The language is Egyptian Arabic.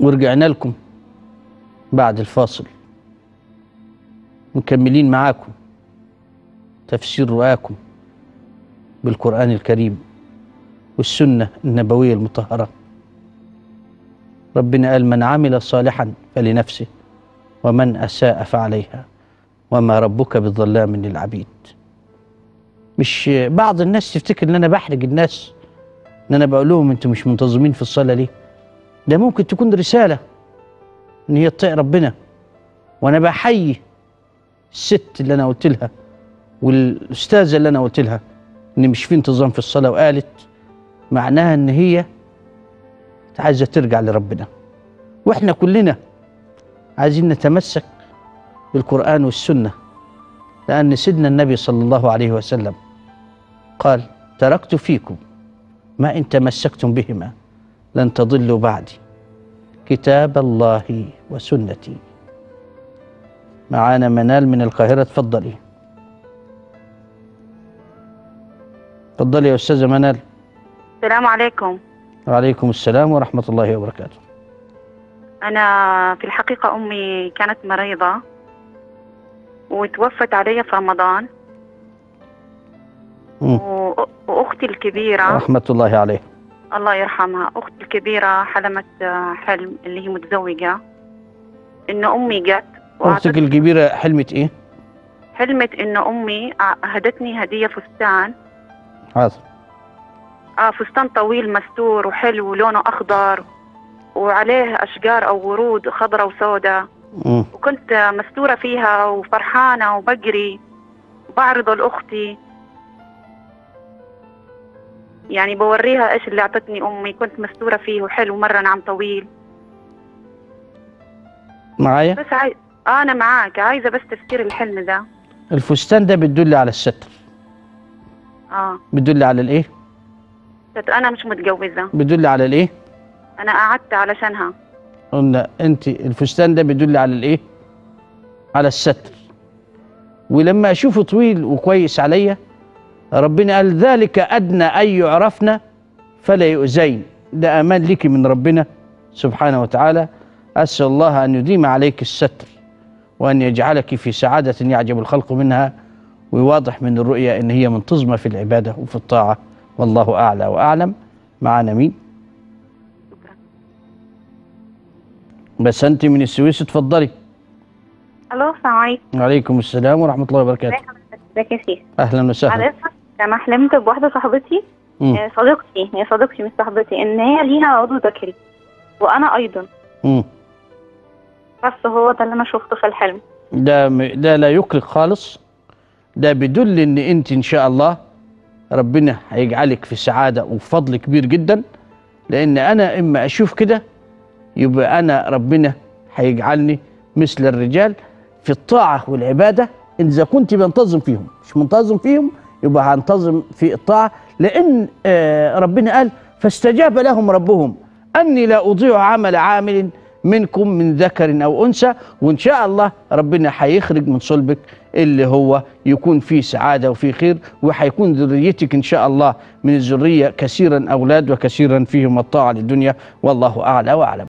ورجعنا لكم بعد الفاصل مكملين معاكم تفسير رؤاكم بالقرآن الكريم والسنة النبوية المطهرة ربنا قال من عمل صالحا فلنفسه ومن أساء فعليها وما ربك بالظلام للعبيد مش بعض الناس تفتكر ان انا بحرج الناس ان انا بقول لهم انتوا مش منتظمين في الصلاه ليه ده ممكن تكون رساله ان هي تطيع ربنا وانا بحيي الست اللي انا قلت لها والاستاذه اللي انا قلت لها ان مش في انتظام في الصلاه وقالت معناها ان هي عايزه ترجع لربنا واحنا كلنا عايزين نتمسك بالقران والسنه لان سيدنا النبي صلى الله عليه وسلم قال تركت فيكم ما ان تمسكتم بهما لن تضلوا بعدي كتاب الله وسنتي معانا منال من القاهره تفضلي تفضلي يا استاذه منال السلام عليكم وعليكم السلام ورحمه الله وبركاته أنا في الحقيقة أمي كانت مريضة وتوفت علي في رمضان مم. و- وأختي الكبيرة رحمه الله عليه الله يرحمها أختي الكبيرة حلمت آه، حلم اللي هي متزوجة إن أمي جت اختك وأعطت- الكبيره حلمت ايه حلمت إن أمي ع- هدتني هدية فستان حاضر آه فستان طويل مستور وحلو ولونه أخضر وعليه أشجار أو ورود خضراء وسوداء مم. وكنت مستورة فيها وفرحانة وبجري بعرضه لأختي يعني بوريها إيش اللي أعطتني أمي كنت مستورة فيه وحلو مرة نعم طويل معايا بس عاي... آه أنا معاك عايزة بس تفسير الحلم ده الفستان ده بتدل على الستر آه بتدل على الايه بس أنا مش متجوزة بتدل على الايه أنا قعدت علشانها قلنا انت الفستان ده بيدل على الايه على الستر ولما اشوفه طويل وكويس عليا ربنا قال ذلك ادنى ان يعرفنا فلا يؤذين ده امان لك من ربنا سبحانه وتعالى اسال الله ان يديم عليك الستر وان يجعلك في سعاده يعجب الخلق منها وواضح من الرؤيا ان هي منتظمه في العباده وفي الطاعه والله اعلى واعلم معنا مين شكرا بس انت من السويس اتفضلي الو السلام عليكم وعليكم السلام ورحمة الله وبركاته ازيك يا شيخ أهلا بعد وسهلا اذنك انا حلمت بواحده صاحبتي مم. آه، صديقتي هي صديقتي مش صاحبتي ان هي ليها عضو ذكري وانا ايضا مم. بس هو ده اللي انا شفته في الحلم ده م- ده لا يقلق خالص ده بيدل ان انت ان شاء الله ربنا هيجعلك في سعادة وفضل كبير جدا لان انا اما اشوف كده يبقى انا ربنا هيجعلني مثل الرجال في الطاعة والعبادة اذا كنت بنتظم فيهم مش منتظم فيهم يبقى هنتظم في الطاعة لان آه، ربنا قال فاستجاب لهم ربهم اني لا اضيع عمل عامل منكم من ذكر او انثى وان شاء الله ربنا هيخرج من صلبك اللي هو يكون فيه سعاده وفيه خير وهيكون ذريتك ان شاء الله من الذريه كثيرا اولاد وكثيرا فيهم الطاعه للدنيا والله اعلى واعلم